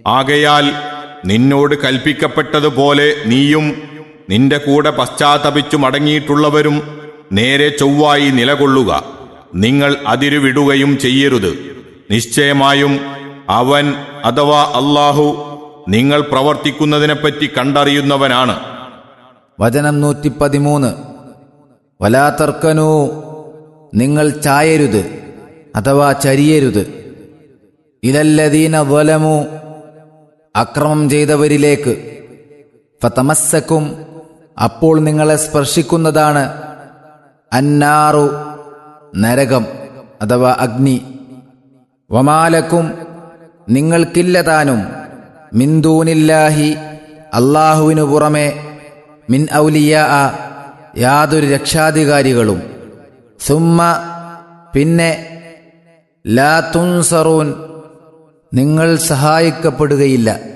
ആകയാൽ നിന്നോട് കൽപ്പിക്കപ്പെട്ടതുപോലെ നീയും നിന്റെ കൂടെ പശ്ചാത്തപിച്ചു മടങ്ങിയിട്ടുള്ളവരും നേരെ ചൊവ്വായി നിലകൊള്ളുക നിങ്ങൾ അതിരുവിടുകയും ചെയ്യരുത് നിശ്ചയമായും അവൻ അഥവാ അല്ലാഹു നിങ്ങൾ പ്രവർത്തിക്കുന്നതിനെപ്പറ്റി കണ്ടറിയുന്നവനാണ് വചനം നൂറ്റി പതിമൂന്ന് വലാതർക്കനു നിങ്ങൾ ചായരുത് അഥവാ ചരിയരുത് ഇലല്ലദീന വലമു അക്രമം ചെയ്തവരിലേക്ക് ഫതമസ്സക്കും അപ്പോൾ നിങ്ങളെ സ്പർശിക്കുന്നതാണ് അന്നാറു നരകം അഥവാ അഗ്നി വമാലക്കും നിങ്ങൾക്കില്ലതാനും മിന്തൂനില്ലാഹി അള്ളാഹുവിനു പുറമെ മിൻ ഔലിയ യാതൊരു രക്ഷാധികാരികളും സുമ്മ പിന്നെ ലാ തുൻസറൂൻ നിങ്ങൾ സഹായിക്കപ്പെടുകയില്ല